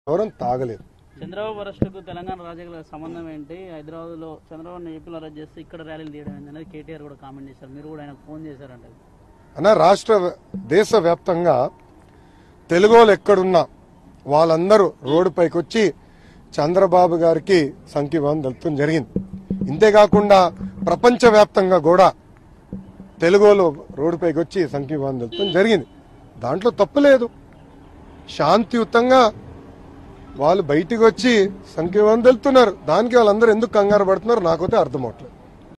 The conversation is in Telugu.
ఎవరం తాగలేదు చంద్రబాబు అరెస్టుకు తెలంగాణ రాజకీయాలకు సంబంధం ఏంటి హైదరాబాద్ లో చంద్రబాబు ఏపీలో అరెస్ట్ చేస్తే ఇక్కడ ర్యాలీలు తీయడం ఏంటి అనేది కేటీఆర్ కూడా కామెంట్ చేశారు మీరు కూడా ఆయనకు ఫోన్ చేశారంట అన్న రాష్ట్ర దేశ వ్యాప్తంగా తెలుగు వాళ్ళు ఎక్కడున్నా వాళ్ళందరూ రోడ్డుపైకి వచ్చి చంద్రబాబు గారికి సంఖ్యభావం తెలుపడం జరిగింది ఇంతేకాకుండా ప్రపంచవ్యాప్తంగా కూడా తెలుగు వాళ్ళు రోడ్డుపైకి వచ్చి సంఖ్యభావం తెలుపడం జరిగింది దాంట్లో తప్పులేదు శాంతియుతంగా వాళ్ళు బయటికి వచ్చి సంఖ్యభావం తెలుపుతున్నారు దానికి వాళ్ళందరూ ఎందుకు కంగారు పడుతున్నారు నాకైతే అర్థం అవట్లేదు